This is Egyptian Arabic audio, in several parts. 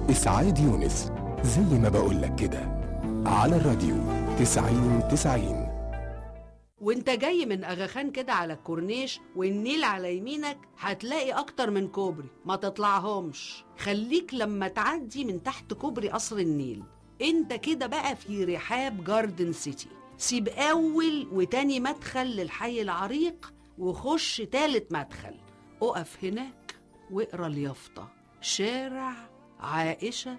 إسعاد يونس زي ما بقولك كده على الراديو تسعين تسعين وانت جاي من اغاخان كده على الكورنيش والنيل على يمينك هتلاقي اكتر من كوبري ما تطلعهمش خليك لما تعدي من تحت كوبري قصر النيل انت كده بقى في رحاب جاردن سيتي سيب اول وتاني مدخل للحي العريق وخش تالت مدخل اقف هناك واقرا اليافطه شارع عائشه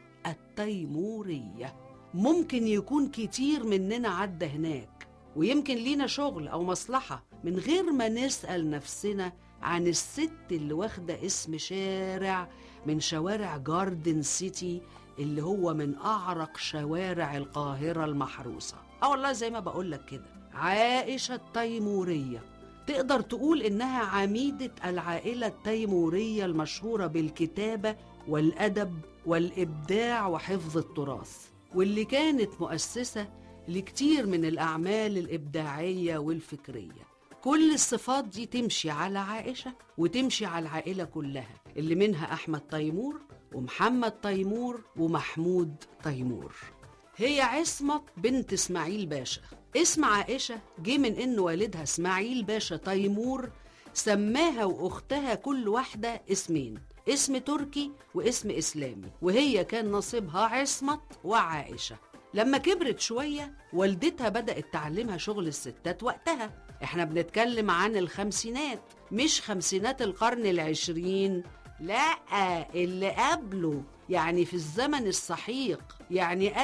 التيموريه ممكن يكون كتير مننا عدى هناك ويمكن لينا شغل أو مصلحة من غير ما نسأل نفسنا عن الست اللي واخدة اسم شارع من شوارع جاردن سيتي اللي هو من أعرق شوارع القاهرة المحروسة أه والله زي ما بقولك كده عائشة التيمورية تقدر تقول إنها عميدة العائلة التيمورية المشهورة بالكتابة والأدب والإبداع وحفظ التراث واللي كانت مؤسسة لكتير من الأعمال الإبداعية والفكرية كل الصفات دي تمشي على عائشة وتمشي على العائلة كلها اللي منها أحمد تيمور ومحمد تيمور ومحمود تيمور هي عصمت بنت اسماعيل باشا اسم عائشة جه من إن والدها اسماعيل باشا تيمور سماها وأختها كل واحدة اسمين اسم تركي واسم إسلامي وهي كان نصيبها عصمت وعائشة لما كبرت شوية والدتها بدأت تعلمها شغل الستات وقتها احنا بنتكلم عن الخمسينات مش خمسينات القرن العشرين لا اللي قبله يعني في الزمن السحيق يعني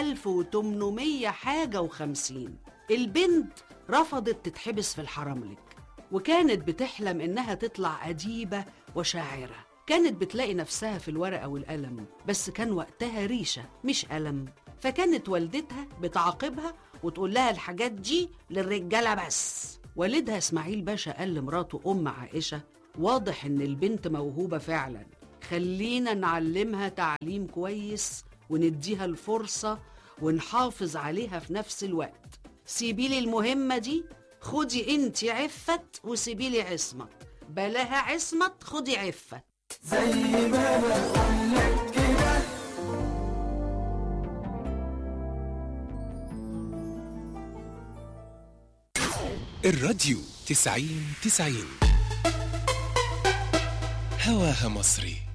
1800 حاجة وخمسين البنت رفضت تتحبس في الحرملك وكانت بتحلم إنها تطلع أديبة وشاعرة كانت بتلاقي نفسها في الورقة والقلم بس كان وقتها ريشة مش قلم فكانت والدتها بتعاقبها وتقول لها الحاجات دي للرجالة بس والدها اسماعيل باشا قال لمراته أم عائشة واضح إن البنت موهوبة فعلا خلينا نعلمها تعليم كويس ونديها الفرصة ونحافظ عليها في نفس الوقت سيبي لي المهمة دي خدي انت عفت وسيبي لي عصمت بلاها عصمت خدي عفت الراديو تسعين تسعين هواها مصري